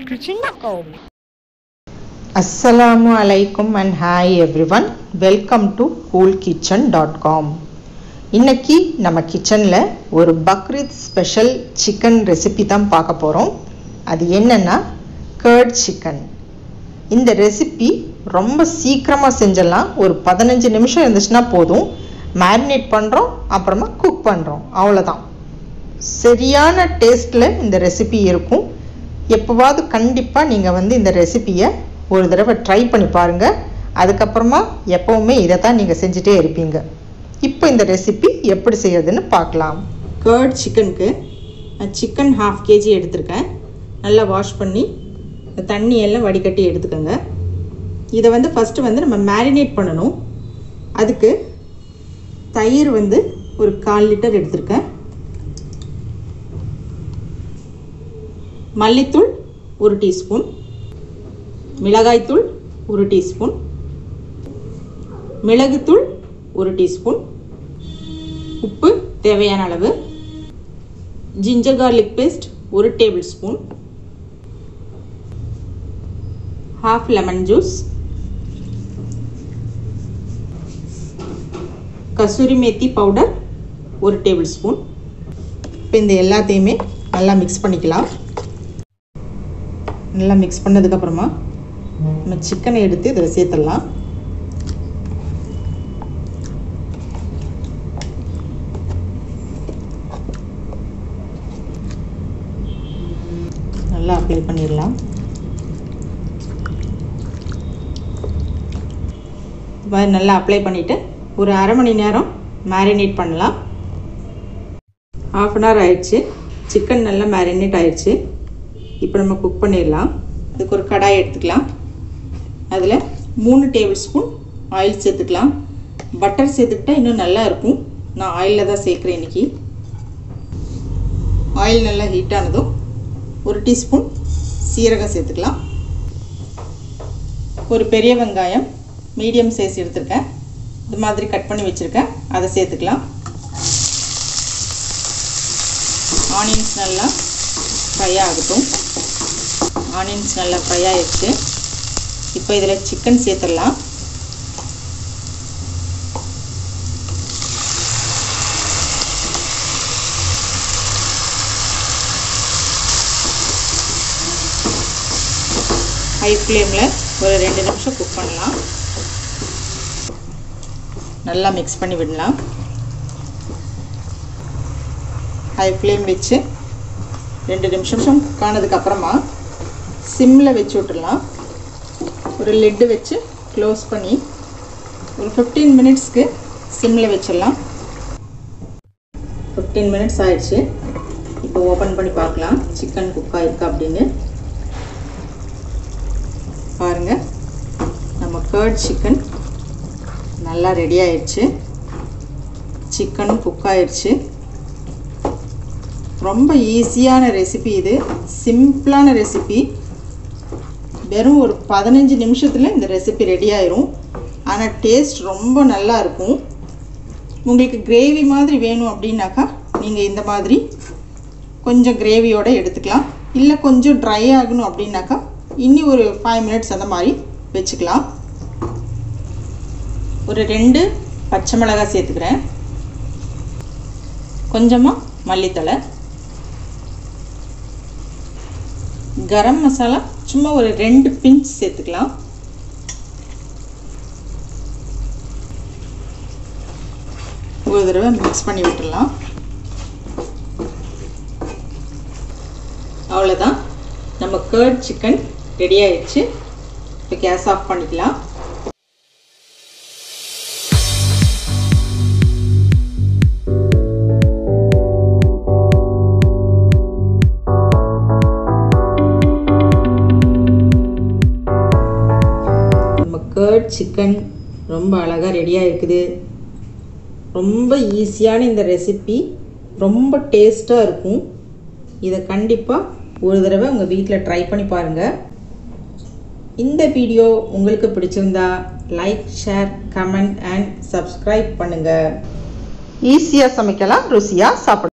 ருச்சினாக்கும் அஸ்ஸலாமு அலைக்கும் and hi everyone welcome to cool kitchen dot com இன்னைக்கு நம்ம கிச்சனில் ஒரு பக்ரீத் ஸ்பெஷல் சிக்கன் ரெசிபி தான் பார்க்க போகிறோம் அது என்னன்னா கர்ட் சிக்கன் இந்த ரெசிபி ரொம்ப சீக்கிரமாக செஞ்சிடலாம் ஒரு பதினஞ்சு நிமிஷம் இருந்துச்சுன்னா போதும் மேரினேட் பண்ணுறோம் அப்புறமா குக் பண்ணுறோம் அவ்வளோதான் சரியான டேஸ்ட்டில் இந்த ரெசிபி இருக்கும் எப்போவாவது கண்டிப்பாக நீங்கள் வந்து இந்த ரெசிபியை ஒரு தடவை ட்ரை பண்ணி பாருங்கள் அதுக்கப்புறமா எப்போவுமே இதை தான் நீங்கள் செஞ்சுட்டே இருப்பீங்க இப்போ இந்த ரெசிபி எப்படி செய்யறதுன்னு பார்க்கலாம் கர்ட் சிக்கனுக்கு நான் சிக்கன் ஹாஃப் கேஜி எடுத்திருக்கேன் நல்லா வாஷ் பண்ணி இந்த தண்ணி எல்லாம் வடிகட்டி எடுத்துக்கோங்க இதை வந்து ஃபஸ்ட்டு வந்து நம்ம மேரினேட் பண்ணணும் அதுக்கு தயிர் வந்து ஒரு கால் லிட்டர் எடுத்திருக்கேன் மல்லித்தூள் ஒரு டீஸ்பூன் மிளகாய்த்தூள் ஒரு டீஸ்பூன் மிளகுத்தூள் ஒரு டீஸ்பூன் உப்பு தேவையான அளவு ஜிஞ்சர் கார்லிக் பேஸ்ட் ஒரு tablespoon half lemon juice kasuri methi powder ஒரு டேபிள் ஸ்பூன் இப்போ இந்த எல்லாத்தையுமே நல்லா மிக்ஸ் பண்ணிக்கலாம் நல்லா மிக்ஸ் பண்ணதுக்கப்புறமா நம்ம சிக்கனை எடுத்து இதில் சேர்த்துடலாம் நல்லா அப்ளை பண்ணிடலாம் இப்போ நல்லா அப்ளை பண்ணிவிட்டு ஒரு அரை மணி நேரம் மேரினேட் பண்ணலாம் ஆஃப் அன் ஹவர் ஆயிடுச்சு சிக்கன் நல்லா மேரினேட் ஆயிடுச்சு இப்போ நம்ம குக் பண்ணிடலாம் அதுக்கு ஒரு கடாய் எடுத்துக்கலாம் அதில் மூணு டேபிள் ஸ்பூன் ஆயில் சேர்த்துக்கலாம் பட்டர் சேர்த்துக்கிட்டா இன்னும் நல்லா இருக்கும் நான் ஆயிலில் தான் சேர்க்குறேன் இன்றைக்கி ஆயில் நல்லா ஹீட் ஆனதும் ஒரு டீஸ்பூன் சீரகம் சேர்த்துக்கலாம் ஒரு பெரிய வெங்காயம் மீடியம் சைஸ் எடுத்திருக்கேன் இது மாதிரி கட் பண்ணி வச்சுருக்கேன் அதை சேர்த்துக்கலாம் ஆனியன்ஸ் நல்லா ஃப்ரை ஆகட்டும் ஆனியன்ஸ் நல்லா ஃப்ரை ஆகிடுச்சு இப்போ இதில் சிக்கன் சேர்த்துடலாம் ஹை ஃப்ளேமில் ஒரு ரெண்டு நிமிஷம் குக் பண்ணலாம் நல்லா மிக்ஸ் பண்ணி விடலாம் ஹை ஃப்ளேம் வச்சு ரெண்டு நிமிஷம் குக் ஆனதுக்கப்புறமா சிம்மில் வச்சு விட்டுடலாம் ஒரு லெட்டு வச்சு க்ளோஸ் பண்ணி ஒரு ஃபிஃப்டீன் மினிட்ஸ்க்கு சிம்மில் வச்சிடலாம் ஃபிஃப்டீன் மினிட்ஸ் ஆயிடுச்சு இப்போ ஓப்பன் பண்ணி பார்க்கலாம் சிக்கன் குக் ஆகிருக்கா அப்படின்னு பாருங்கள் நம்ம கர்ட் சிக்கன் நல்லா ரெடி ஆயிடுச்சு சிக்கனும் குக் ஆயிடுச்சு ரொம்ப ஈஸியான ரெசிபி இது சிம்பிளான ரெசிபி வெறும் ஒரு பதினஞ்சு நிமிஷத்தில் இந்த ரெசிபி ரெடி ஆயிரும் ஆனால் டேஸ்ட் ரொம்ப நல்லா இருக்கும் உங்களுக்கு கிரேவி மாதிரி வேணும் அப்படின்னாக்கா நீங்கள் இந்த மாதிரி கொஞ்சம் கிரேவியோடு எடுத்துக்கலாம் இல்லை கொஞ்சம் ட்ரை ஆகணும் அப்படின்னாக்கா இன்னி ஒரு ஃபைவ் மினிட்ஸ் அந்த மாதிரி வச்சுக்கலாம் ஒரு ரெண்டு பச்சை மிளகாய் சேர்த்துக்கிறேன் கொஞ்சமாக மல்லித்தலை கரம் மசாலா சும்மா ஒரு ரெண்டு பிஞ்ச் சேர்த்துக்கலாம் ஒரு தடவை மிக்ஸ் பண்ணி விட்டுடலாம் அவ்வளோதான் நம்ம கேர்ட் சிக்கன் ரெடி ஆயிடுச்சு இப்போ கேஸ் ஆஃப் பண்ணிக்கலாம் நம்ம கேர்ட் சிக்கன் ரொம்ப அழகாக ரெடியாக இருக்குது ரொம்ப ஈஸியான இந்த ரெசிபி ரொம்ப டேஸ்ட்டாக இருக்கும் இதை கண்டிப்பாக ஒரு தடவை உங்கள் வீட்டில் ட்ரை பண்ணி பாருங்கள் இந்த வீடியோ உங்களுக்கு பிடிச்சிருந்தா like share comment and subscribe பண்ணுங்கள் ஈஸியாக சமைக்கலாம் ருசியாக சாப்பிடலாம்